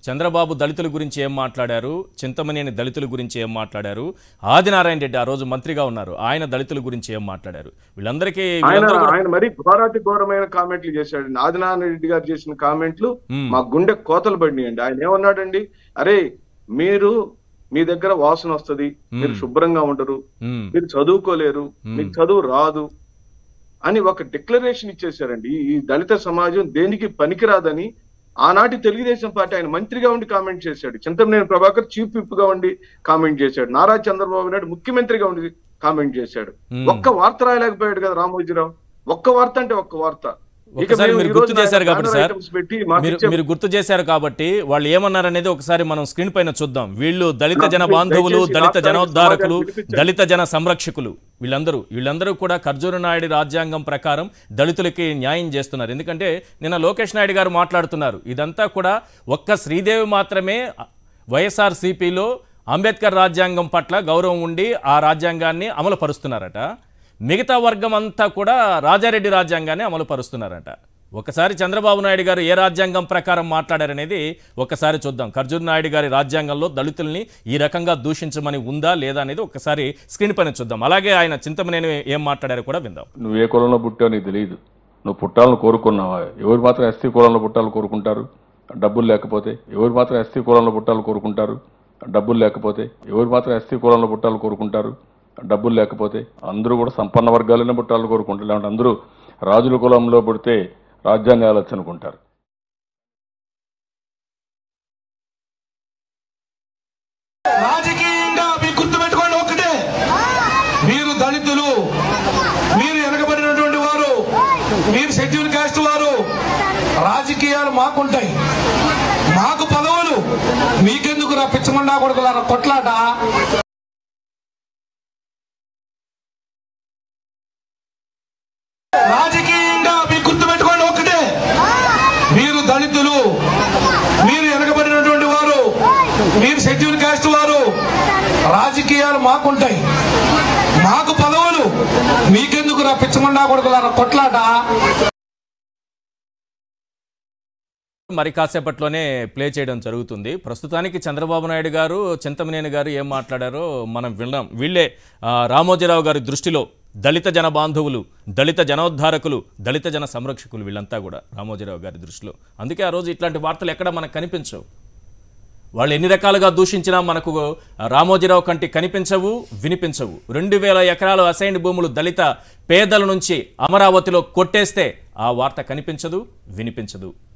చంద్రబాబు దళితుల గురించి ఏం మాట్లాడారు చింతమనేని దళితుల గురించి ఏం మాట్లాడారు ఆదినారాయణ రెడ్డి ఆ రోజు మంత్రిగా ఉన్నారు ఆయన దళితుల గురించి ఏం మాట్లాడారు వీళ్ళందరికీ ఆయన వీళ్ళందరూ కూడా- ఆయన మరి ఘోరాతి ఘోరమైన కామెంట్లు చేశాడు ఆదినారాయణ రెడ్డి గారు చేసిన కామెంట్లు మ్మ్. మా గుండె కోతలు పడినాయండి ఆయన ఏమన్నాడండి అరే మీరు మీ దగ్గర వాసన వస్తది మీరు మ్మ్. శుభ్రంగా ఉండరు మ్మ్. మీరు చదువుకోలేరు మ్మ్. మీకు చదువు రాదు అని ఒక డిక్లరేషన్ ఇచ్చేశారండి ఈ- ఈ దళిత సమాజం దేనికి పనికిరాదని ఆనాటి తెలుగుదేశం పార్టీ ఆయన మంత్రిగా ఉండి కామెంట్ చేశాడు చింతమనేని ప్రభాకర్ చీఫ్ విప్ గా ఉండి కామెంట్ చేశాడు నారా చంద్రబాబు నాయుడు ముఖ్యమంత్రిగా ఉండి కామెంట్ చేశాడు మ్మ్. ఒక్క వార్త రాయలేకపోయాడు కదా రామోజీరావు ఒక్క వార్త అంటే ఒక్క వార్త ఇక ఒక్కసారి మేము మీరు ఈ గుర్తు రోజున చేశారు కాబట్టి banner సార్ items పెట్టి మాకు మీరు ఇచ్చే- మీరు గుర్తు చేశారు కాబట్టి వాళ్ళు ఏమన్నారనేది ఒకసారి మనం స్క్రీన్ పైన చూద్దాం వీళ్ళు దళిత జన నాకు బాంధవులు దయచేసి దళిత రాష్ట్రానికి జనోద్ధారకులు సమాజానికి వినిపించండి. దళిత జన సంరక్షకులు వీళ్ళందరూ వీళ్ళందరూ కూడా ఖర్జూర నాయుడు రాజ్యాంగం ప్రకారం దళితులకి న్యాయం చేస్తున్నారు ఎందుకంటే నిన్న లోకేష్ నాయుడు గారు మాట్లాడుతున్నారు ఇదంతా కూడా ఒక్క శ్రీదేవి మాత్రమే వైఎస్ఆర్ సిపిలో అంబేద్కర్ రాజ్యాంగం పట్ల గౌరవం ఉండి ఆ రాజ్యాంగాన్ని అమలు పరుస్తున్నారట మిగతా వర్గం అంతా కూడా రాజారెడ్డి రాజ్యాంగాన్ని అమలు పరుస్తున్నారట ఒకసారి చంద్రబాబు నాయుడు గారు ఏ రాజ్యాంగం ప్రకారం మాట్లాడారనేది ఒకసారి చూద్దాం ఖర్జూర్ నాయుడు గారి రాజ్యాంగంలో దళితుల్ని ఈ రకంగా దూషించమని ఉందా లేదా అనేది ఒకసారి స్క్రీన్ పైన చూద్దాం అలాగే ఆయన చింతమనేని ఏం మాట్లాడారో కూడా విందాం నువ్వు ఏ కులంలో పుట్టావు నీకు తెలియదు నువ్వు పుట్టాలని కోరుకున్నావా ఎవరు మాత్రం ఎస్సీ కులంలో పుట్టాలని కోరుకుంటారు డబ్బులు లేకపోతే ఎవరు మాత్రం ఎస్సీ కులంలో పుట్టాలని కోరుకుంటారు డబ్బులు లేకపోతే ఎవరు మాత్రం ఎస్సీ కులంలో పుట్టాలని కోరుకుంటారు డబ్బులు లేకపోతే అందరూ కూడా సంపన్న వర్గాలనే పుట్టాలని కోరుకుంటారు లేదంటే అందరూ రాజుల కులంలో పుడితే రాజ్యాన్ని ఆలొచ్చు అనుకుంటారు రాజకీయంగా మీకు గుర్తుపెట్టుకోండి ఒకటే మీరు దళితులు మీరు వెనకబడినటువంటి వారు మీరు షెడ్యూల్ కాస్ట్ వారు రాజకీయాలు మాకుంటాయి మాకు పదవులు మీకెందుకు రా పిచ్చమండా కొడుకులారా కొట్లాట రాజకీయంగా మీకు గుర్తుపెట్టుకోండి ఒకటే మీరు దళితులు మీరు వెనకబడినటువంటి వారు మీరు షెడ్యూల్ కాస్ట్ వారు రాజకీయాలు మాకుంటాయి మాకు పదవులు మీకెందుకు రా పిచ్చమండా కొడుకులారా కొట్లాట మరి కాసేపట్లోనే ప్లే చేయడం జరుగుతుంది ప్రస్తుతానికి చంద్రబాబు నాయుడు గారు చింతమనేని గారు ఏం మాట్లాడారో మనం విన్నాం వీళ్ళే ఆ, రామోజీరావు గారి దృష్టిలో దళిత జన బాంధవులు దళిత జనోద్ధారకులు దళిత జన సంరక్షకులు వీళ్ళంతా కూడా రామోజీరావు గారి దృష్టిలో అందుకే ఆ రోజు ఇట్లాంటి వార్తలు ఎక్కడ మనకు కనిపించవు వాళ్ళు ఎన్ని రకాలుగా దూషించినా మనకు రామోజీరావు కంటి కనిపించవు వినిపించవు రెండు వేల ఎకరాలు అసైన్డ్ భూములు దళిత పేదల నుంచి అమరావతిలో కొట్టేస్తే ఆ వార్త కనిపించదు వినిపించదు